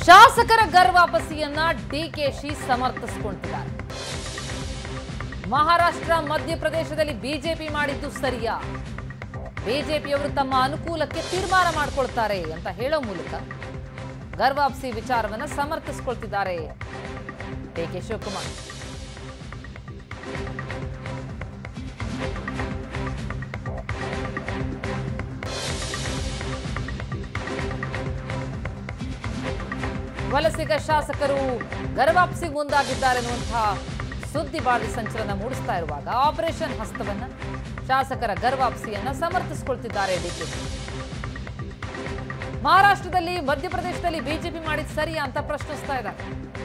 ಶಾಸಕರ ಗರ್ವಾಪಸಿಯನ್ನ ಡಿಕೆಶಿ ಸಮರ್ಥಿಸಿಕೊಂಡಿದ್ದಾರೆ ಮಹಾರಾಷ್ಟ್ರ ಮಧ್ಯಪ್ರದೇಶದಲ್ಲಿ ಬಿಜೆಪಿ ಮಾಡಿದ್ದು ಸರಿಯಾ ಬಿಜೆಪಿಯವರು ತಮ್ಮ ಅನುಕೂಲಕ್ಕೆ ತೀರ್ಮಾನ ಮಾಡ್ಕೊಳ್ತಾರೆ ಅಂತ ಹೇಳೋ ಮೂಲಕ ಗರ್ವಾಪ್ಸಿ ವಿಚಾರವನ್ನ ಸಮರ್ಥಿಸಿಕೊಳ್ತಿದ್ದಾರೆ ಡಿಕೆ ಶಿವಕುಮಾರ್ ವಲಸಿಗ ಶಾಸಕರು ಗರ್ವಾಪ್ಸಿಗೆ ಮುಂದಾಗಿದ್ದಾರೆ ಎನ್ನುವಂತಹ ಸುದ್ದಿ ಬಾಳಿ ಸಂಚಲನ ಮೂಡಿಸ್ತಾ ಇರುವಾಗ ಆಪರೇಷನ್ ಹಸ್ತವನ್ನ ಶಾಸಕರ ಗರ್ವಾಪ್ಸಿಯನ್ನ ಸಮರ್ಥಿಸಿಕೊಳ್ತಿದ್ದಾರೆ ಡಿಕೆ ಮಹಾರಾಷ್ಟ್ರದಲ್ಲಿ ಮಧ್ಯಪ್ರದೇಶದಲ್ಲಿ ಬಿಜೆಪಿ ಮಾಡಿದ ಸರಿಯಾ ಅಂತ ಪ್ರಶ್ನಿಸ್ತಾ ಇದ್ದಾರೆ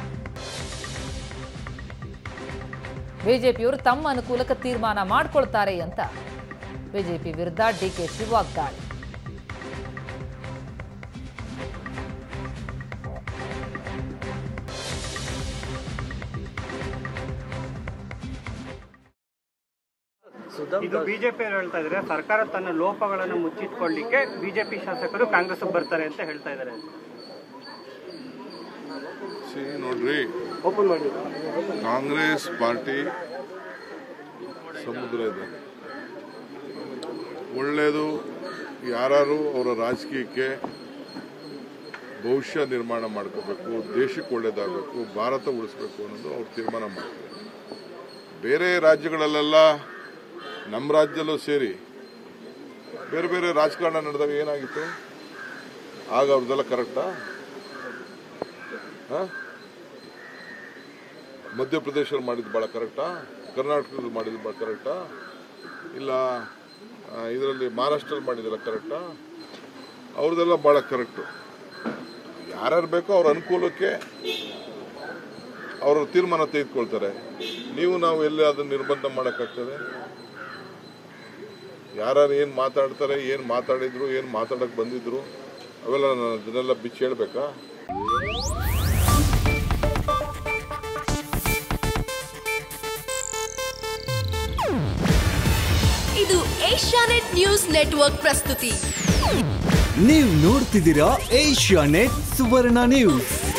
ಬಿಜೆಪಿಯವರು ತಮ್ಮ ಅನುಕೂಲಕ್ಕೆ ತೀರ್ಮಾನ ಮಾಡ್ಕೊಳ್ತಾರೆ ಅಂತ ಬಿಜೆಪಿ ವಿರುದ್ಧ ಡಿಕೆಶಿ ವಾಗ್ದಾಳಿ ಇದು ಬಿಜೆಪಿ ಹೇಳ್ತಾ ಇದ್ದಾರೆ ಸರ್ಕಾರ ತನ್ನ ಲೋಪಗಳನ್ನು ಮುಚ್ಚಿಟ್ಕೊಳ್ಳಿಕ್ಕೆ ಬಿಜೆಪಿ ಶಾಸಕರು ಕಾಂಗ್ರೆಸ್ ಬರ್ತಾರೆ ಅಂತ ಹೇಳ್ತಾ ಇದ್ದಾರೆ ಸಿ ನೋಡ್ರಿ ಓಪನ್ ಮಾಡಿ ಕಾಂಗ್ರೆಸ್ ಪಾರ್ಟಿ ಸಮುದ್ರ ಇದೆ ಒಳ್ಳೆಯದು ಯಾರು ಅವರ ರಾಜಕೀಯಕ್ಕೆ ಭವಿಷ್ಯ ನಿರ್ಮಾಣ ಮಾಡ್ಕೋಬೇಕು ದೇಶಕ್ಕೆ ಒಳ್ಳೇದಾಗಬೇಕು ಭಾರತ ಉಳಿಸ್ಬೇಕು ಅನ್ನೋದು ಅವ್ರು ತೀರ್ಮಾನ ಮಾಡ್ತಾರೆ ಬೇರೆ ರಾಜ್ಯಗಳಲ್ಲೆಲ್ಲ ನಮ್ಮ ರಾಜ್ಯದಲ್ಲೂ ಸೇರಿ ಬೇರೆ ಬೇರೆ ರಾಜಕಾರಣ ನಡೆದಾಗ ಏನಾಗಿತ್ತು ಆಗ ಅವ್ರದ್ದೆಲ್ಲ ಕರೆಕ್ಟಾ ಹಾಂ ಮಧ್ಯಪ್ರದೇಶದಲ್ಲಿ ಮಾಡಿದ್ದು ಭಾಳ ಕರೆಕ್ಟಾ ಕರ್ನಾಟಕದಲ್ಲಿ ಮಾಡಿದ್ದು ಭಾಳ ಕರೆಕ್ಟಾ ಇಲ್ಲ ಇದರಲ್ಲಿ ಮಹಾರಾಷ್ಟ್ರಲ್ಲಿ ಮಾಡಿದ್ದೆಲ್ಲ ಕರೆಕ್ಟಾ ಅವ್ರದ್ದೆಲ್ಲ ಭಾಳ ಕರೆಕ್ಟು ಯಾರ್ಯಾರು ಬೇಕೋ ಅವ್ರ ಅನುಕೂಲಕ್ಕೆ ಅವರು ತೀರ್ಮಾನ ತೆಗೆದುಕೊಳ್ತಾರೆ ನೀವು ನಾವು ಎಲ್ಲಿ ಅದನ್ನು ನಿರ್ಬಂಧ ಮಾಡೋಕ್ಕಾಗ್ತದೆ ಯಾರ್ಯಾರು ಏನು ಮಾತಾಡ್ತಾರೆ ಏನು ಮಾತಾಡಿದ್ರು ಏನು ಮಾತಾಡಕ್ಕೆ ಬಂದಿದ್ರು ಅವೆಲ್ಲ ನಾನು ಅದನ್ನೆಲ್ಲ ಬಿಚ್ಚಿ ಹೇಳ್ಬೇಕಾ ಇದು ಏಷ್ಯಾನೆಟ್ ನ್ಯೂಸ್ ನೆಟ್ವರ್ಕ್ ಪ್ರಸ್ತುತಿ ನೀವು ನೋಡ್ತಿದ್ದೀರಾ ಏಷ್ಯಾ ನೆಟ್ ಸುವರ್ಣ ನ್ಯೂಸ್